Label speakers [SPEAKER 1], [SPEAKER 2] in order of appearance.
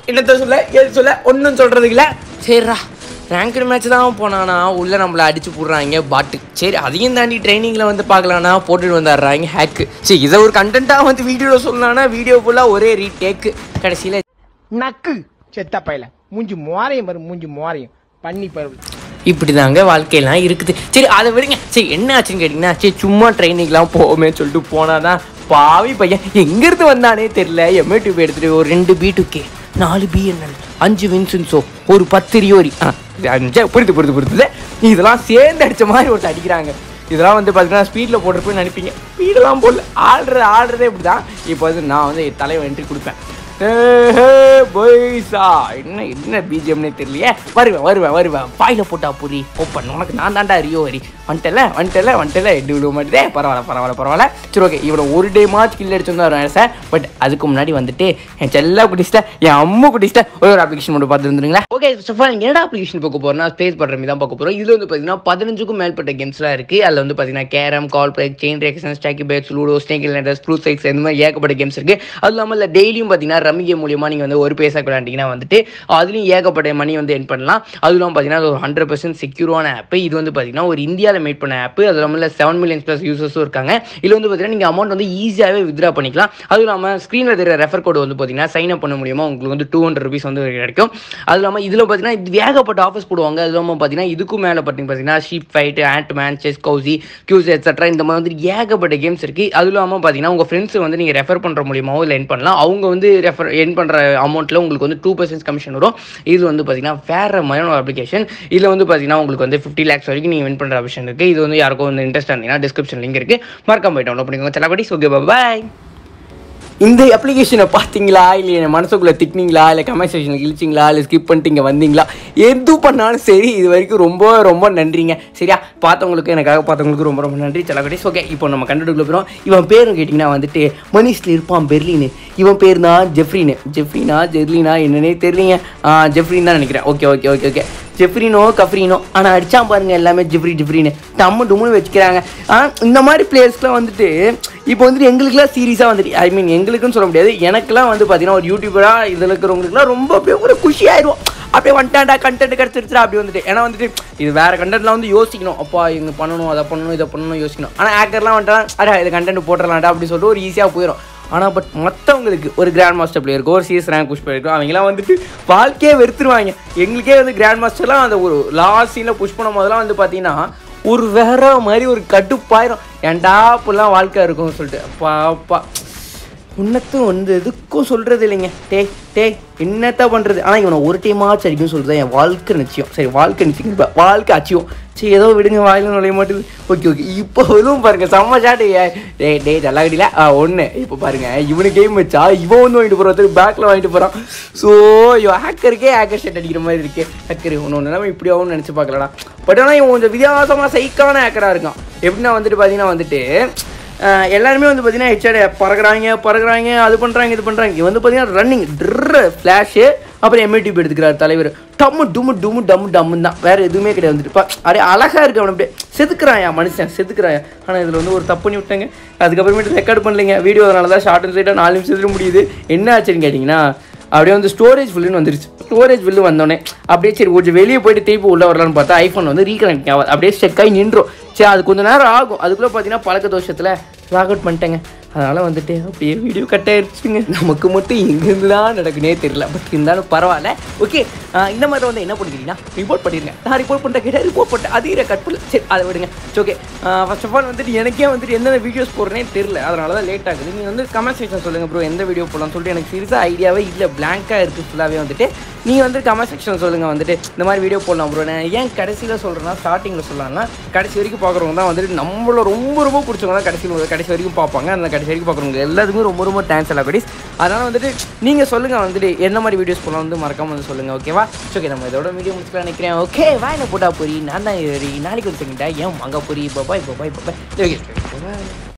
[SPEAKER 1] என்னத்த சொல்ல எது சொல்ல ஒன்றும் சொல்கிறதுக்கு இல்லை சரிடா ரேங்க்டு மேட்ச் தான் போனானா உள்ளே நம்மளை அடிச்சு போடுறாங்க பாட்டு சரி அதையும் தாண்டி ட்ரைனிங்கில் வந்து பார்க்கலான்னா போட்டுட்டு வந்துடுறாங்க ஹேக்கு சரி இதை ஒரு கண்டென்ட்டாக வந்து வீடியோவில் சொல்லலாம்னா வீடியோ ஃபுல்லாக ஒரே ரீடேக்கு கடைசியில்
[SPEAKER 2] நக்கு செத்த பையல மூஞ்சி மோரையும் பாரு மூஞ்சி மோரையும் பண்ணி பாரு
[SPEAKER 1] இப்படி தாங்க வாழ்க்கையெல்லாம் இருக்குது சரி அதை விடுங்க சரி என்ன ஆச்சுன்னு கேட்டிங்கன்னா சரி சும்மா ட்ரைனிங்லாம் போவோமே சொல்லிட்டு போனாதான் பாவி பையன் எங்கேருந்து வந்தானே தெரில எம்ஏ டியூப் எடுத்துட்டு ஒரு ரெண்டு பீட்டுக்கே நாலு பிஎன்எல் அஞ்சு வின்சன்ஸோ ஒரு பத்து ரியோரி ஆ இது அஞ்சா புரிது புரிது புரிது இதெல்லாம் சேர்ந்து அடிச்ச மாதிரி ஒருத்தர் அடிக்கிறாங்க இதெல்லாம் வந்து பார்த்தீங்கன்னா ஸ்பீடில் போட்டிருப்பேன்னு நினைப்பீங்க ஸ்பீடெல்லாம் போடல ஆடுறது ஆடுறதே இப்படி தான் இப்போ வந்து நான் வந்து என் தலைவன் என்ட்ரி கொடுப்பேன் பைசா என்ன என்ன பிஜிஎம்னே தெரியலையே வருவேன் வருவேன் வருவேன் பாயில போட்டா புரி ஓப்பன் உனக்கு நான் தாண்டா ரியோ வரி வந்துட்டல வந்துட்டல வந்துட்டல எட்டு விழுவ மாட்டேதே பரவாயில்ல பரவாயில்ல பரவாயில்ல சரி ஓகே இவனை ஒரு டே மாச் கில் அடிச்சு வருவேன் சார் பட் அதுக்கு முன்னாடி வந்துட்டு என் செல்ல குடிச்சிட்ட என் அம்மா குடிச்சிட்ட ஒரு அப்ளிகேஷன் மட்டும் பார்த்து இருந்துருங்களா ஓகே சஃபால் என்னடா அப்ளிகேஷன் பார்க்க போறோம்னா ஸ்பேஸ் பண்ற மாதிரி தான் பார்க்க போறோம் இதுல வந்து பார்த்தீங்கன்னா பதினஞ்சுக்கும் மேற்பட்ட கேம்ஸ்லாம் இருக்கு அதில் வந்து பார்த்தீங்கன்னா carrom call break chain reaction stacky bats ludo snake ladders fruit சைக்ஸ் இந்த மாதிரி ஏகப்பட்ட கேம்ஸ் இருக்கு அது இல்லாமல் இல்லை டெய்லியும் பார்த்தீங்கன்னா ரம்மி கேம் மூலியமா நீங்கள் வந்து ஒரு பேசா விளையாண்டிங்கன்னா வந்துட்டு அதுலேயும் ஏகப்பட்ட மணி வந்து என் பண்ணலாம் அதுவும் இல்லாமல் பார்த்தீங்கன்னா அது ஒரு ஹண்ட்ரட் பர்சன்ட் செக்யூரான ஆப் இது வந்து பார்த்தீங்கன்னா ஒரு இந்தியாவில் மேட் பண்ண ஆப் அது இல்லாமல் செவன் மில்லியன்ஸ் ப்ளஸ் யூசர்ஸும் இருக்காங்க இதில் வந்து பார்த்தீங்கன்னா நீங்கள் அமௌண்ட் வந்து ஈஸியாகவே வித்ரா பண்ணிக்கலாம் அதுவும் இல்லாமல் ஸ்க்ரீனில் தெரிய ரெஃபர் கோடு வந்து பார்த்தீங்கன்னா சைன் அப் பண்ண முடியுமா உங்களுக்கு வந்து டூ ஹண்ட்ரட் ருபீஸ் வந்து கிடைக்கும் அது இல்லாமல் இதில் பார்த்தீங்கன்னா இது ஏகப்பட்ட ஆஃபர்ஸ் போடுவாங்க அது இல்லாமல் பார்த்தீங்கன்னா இதுக்கும் மேலே பார்த்தீங்கன்னா sheep fight ant man chess கௌசி கியூஸ் எட்ஸட்ரா இந்த மாதிரி வந்து ஏகப்பட்ட கேம்ஸ் இருக்குது அது இல்லாமல் பார்த்தீங்கன்னா உங்கள் ஃப்ரெண்ட்ஸ் வந்து நீங்கள் ரெஃபர் பண்ணுற மூலியமாகவும் இல்லை என் பண்ணலாம் அவங்க வந்து ரெஃபர் என் பண்ணுற அமௌண்ட்டில் உங்களுக்கு வந்து டூ பர்சன்ட் கமிஷன் வரும் இது வந்து பார்த்தீங்கன்னா வேறு மாதிரியான ஒரு அப்ளிகேஷன் இதில் வந்து பார்த்தீங்கன்னா உங்களுக்கு வந்து ஃபிஃப்டி லேக்ஸ் வரைக்கும் நீங்கள் வின் பண்ணுற ஆப்ஷன் இருக்குது இது வந்து யாருக்கும் வந்து இன்ட்ரெஸ்ட் இருந்தீங்கன்னா டிஸ்கிரிப்ஷன் லிங்க் இருக்குது மறக்காம போய் டவுன்லோட் பண்ணிக்கோங்க செல்லபடி ஓகே பாய் இந்த அப்ளிகேஷனை பார்த்தீங்களா இல்லை என் மனசுக்குள்ளே திட்டினீங்களா இல்லை கமெண்ட் செக்ஷனில் இழிச்சிங்களா இல்லை ஸ்கிப் பண்ணிட்டு இங்கே வந்தீங்களா எது பண்ணாலும் சரி இது வரைக்கும் ரொம்ப ரொம்ப நன்றிங்க சரியா பார்த்தவங்களுக்கு எனக்காக பார்த்தவங்களுக்கு ரொம்ப ரொம்ப நன்றி செலகடிஸ் ஓகே இப்போ நம்ம கண்டுபிடிக்கல போகிறோம் இவன் பேரும் கேட்டிங்கன்னா வந்துட்டு மனிஷில் இருப்பான் பெர்லின்னு இவன் பேர் தான் ஜெஃப்ரின்னு ஜெஃப்ரினா ஜெர்லினா என்னன்னே தெரியலீங்க ஜெஃப்ரின்னு தான் நினைக்கிறேன் ஓகே ஓகே ஓகே ஓகே ஜெஃப்ரினோ கஃப்ரினோ ஆனால் அடிச்சா பாருங்க எல்லாமே ஜெஃப்ரி ஜெஃப்ரின்னு டம்மு டும்முன்னு வச்சுக்கிறாங்க ஆனால் இந்த மாதிரி பிளேயர்ஸ்லாம் வந்துட்டு இப்போ வந்துட்டு எங்களுக்குலாம் சீரியஸாக வந்துட்டு ஐ மீன் எங்களுக்குன்னு சொல்ல முடியாது எனக்குலாம் வந்து பார்த்தீங்கன்னா ஒரு யூடியூபராக இதில் இருக்கிறவங்களுக்குலாம் ரொம்ப அப்படியே ஒரு குஷி ஆயிடும் அப்படியே வந்துட்டாண்டா கண்டென்ட் கிடச்சிருச்சா அப்படி வந்துட்டு ஏன்னா வந்துட்டு இது வேறு கண்டென்ட்லாம் வந்து யோசிக்கணும் அப்பா இங்கே பண்ணணும் அதை பண்ணணும் இதை பண்ணணும் யோசிக்கணும் ஆனால் ஆக்கர்லாம் வந்துட்டா அடா இது கண்டென்ட் போட்டுடலாம்டா அப்படின்னு சொல்லிட்டு ஒரு ஈஸியாக போயிடும் ஆனால் பட் மற்றவங்களுக்கு ஒரு கிராண்ட் மாஸ்டர் பிளேயருக்கு ஒரு சிஎஸ் ரேங்க் புஷ் பண்ணிருக்கோம் அவங்களாம் வந்துட்டு வாழ்க்கையே வெறுத்துருவாங்க எங்களுக்கே வந்து கிராண்ட் மாஸ்டர்லாம் அந்த ஒரு லாஸ்ட் சீனில் புஷ் பண்ணும் போதெல்லாம் வந்து பார்த்தீங்கன்னா ஒரு வேற மாதிரி ஒரு கடுப்பாயிரும் ஏன்டா இப்படிலாம் வாழ்க்கை இருக்கும்னு சொல்லிட்டு பாப்பா உன்னத்தும் வந்து எதுக்கும் சொல்கிறது இல்லைங்க டே டே என்னத்த பண்ணுறது ஆனால் இவனை ஒரு டைமாச்சும் அடிக்கும் சொல்கிறது என் வாழ்க்கை நிச்சயம் சரி வாழ்க்கை நிச்சயம் இப்ப வாழ்க்கை அச்சியம் சரி ஏதோ விடுங்க வாயில நுழைய மாட்டேது ஓகே ஓகே இப்போ எதுவும் பாருங்க செம்ம ஷாட்டு டே டே நல்லா கடியில ஆ ஒன்று இப்போ பாருங்க இவனு கேம் வச்சா இவன் வந்து வாங்கிட்டு போகிறான் பேக்கில் வாங்கிட்டு போகிறான் ஸோ இவன் ஹேக்கருக்கே ஹேக்கர் ஷர்ட் அடிக்கிற மாதிரி இருக்கு ஹேக்கர் ஒன்று ஒன்று நிலைமை இப்படி ஆகும்னு நினச்சி பார்க்கலடா பட் ஆனால் இவன் கொஞ்சம் வித்தியாசமாக சைக்கான ஹேக்கராக இருக்கான் எப்படின்னா வந்துட்டு பார்த்தீங்கன்னா வந்துட்டு அஹ் எல்லாருமே வந்து பார்த்தீங்கன்னா ஹெச்ஆர் பறக்குறாங்க பறக்குறாங்க அது பண்ணுறாங்க இது பண்ணுறாங்க இவன் வந்து பார்த்தீங்கன்னா ரன்னிங் ட்ரு ஃப்ளாஷு அப்புறம் எம்ஏடிபி எடுத்துக்கிறார் தலைவர் டம்மு டும்மு டும்மு டம்மு டம்முன்னு தான் வேறு எதுவுமே கிடையாது வந்துட்டு பா அரே அழகாக இருக்கு அவன் அப்படியே செதுக்குறான் மனுஷன் செதுக்குறான் ஆனால் இதில் வந்து ஒரு தப்பு பண்ணி விட்டாங்க அதுக்கப்புறமேட்டு ரெக்கார்ட் பண்ணலைங்க வீடியோ அதனால தான் ஷார்ட் அண்ட் சைட்டாக நாலு நிமிஷத்துல முடியுது என்ன ஆச்சுன்னு கேட்டிங்கன்னா அப்படியே வந்து ஸ்டோரேஜ் ஃபுல்லுன்னு வந்துருச்சு ஸ்டோரேஜ் ஃபுல்லு வந்தோடனே அப்படியே சரி கொஞ்சம் வெளியே போயிட்டு திருப்பி உள்ள வரலான்னு பார்த்தா ஐஃபோன் வந்து ரீகனெக்ட் ஆகாது அப்படியே ஸ்டெக் ஆகி நின்றோம் சரி அது கொஞ்சம் நேரம் ஆகும் அதுக்குள்ளே பார்த்தீங்கன்னா பழக்க தோஷத்தில் லாக் அவுட் பண்ணிட்டேங்க அதனால் வந்துட்டு அப்படியே வீடியோ கட் ஆயிடுச்சுங்க நமக்கு மட்டும் எங்கேருந்து தான் நடக்குனே தெரியல பட் இருந்தாலும் பரவாயில்ல ஓகே இந்த மாதிரி வந்து என்ன பண்ணிக்கிறீங்கன்னா ரிப்போர்ட் பண்ணிருங்க நான் ரிப்போர்ட் பண்ணுற கேட்டால் ரிப்போர்ட் பண்ணிட்டேன் அதையும் கட் பண்ணல சரி அதை விடுங்க ஓகே ஃபர்ஸ்ட் ஆஃப் ஆல் வந்துட்டு எனக்கே வந்துட்டு எந்தெந்த வீடியோஸ் போடுறேனே தெரியல அதனால தான் லேட் ஆகுது நீங்கள் வந்து கமெண்ட் செக்ஷன் சொல்லுங்கள் ப்ரோ எந்த வீடியோ போடலாம்னு சொல்லிட்டு எனக்கு சீரியஸாக ஐடியாவே இல்லை பிளாங்காக இருக்குது ஃபுல்லாகவே வந்துட்டு நீங்கள் வந்து கமெண்ட் செக்ஷன் சொல்லுங்கள் வந்துட்டு இந்த மாதிரி வீடியோ போடலாம் ப்ரோ நான் ஏன் கடைசியில் சொல்கிறேன்னா ஸ்டார்டிங்கில் சொல்லலாம்னா கடைசி வரைக்கும் பார்க்குறவங்க தான் வந்துட்டு நம்மள ரொம்ப ரொம்ப பிடிச்சவங்க தான் கடைசியில் கடைசி வரைக்கும் பார்ப்பாங்க அந்த கடைசி வரைக்கும் பார்க்குறவங்க எல்லாத்துக்குமே ரொம்ப ரொம்ப தேங்க்ஸ் எல்லாம் கடிஸ் அதனால் வந்துட்டு நீங்கள் சொல்லுங்கள் வந்துட்டு என்ன மாதிரி வீடியோஸ் போடலாம் வந்து மறக்காம வந்து சொல்லுங்கள் ஓகேவா ஓகே நம்ம இதோட வீடியோ முடிச்சுக்கலாம் நினைக்கிறேன் ஓகே வாயில போட்டா பொரி நான் தான் ஏறி நாளைக்கு வந்து ஏன் அங்கே பொரி பபாய் பபாய் பபாய் ஓகே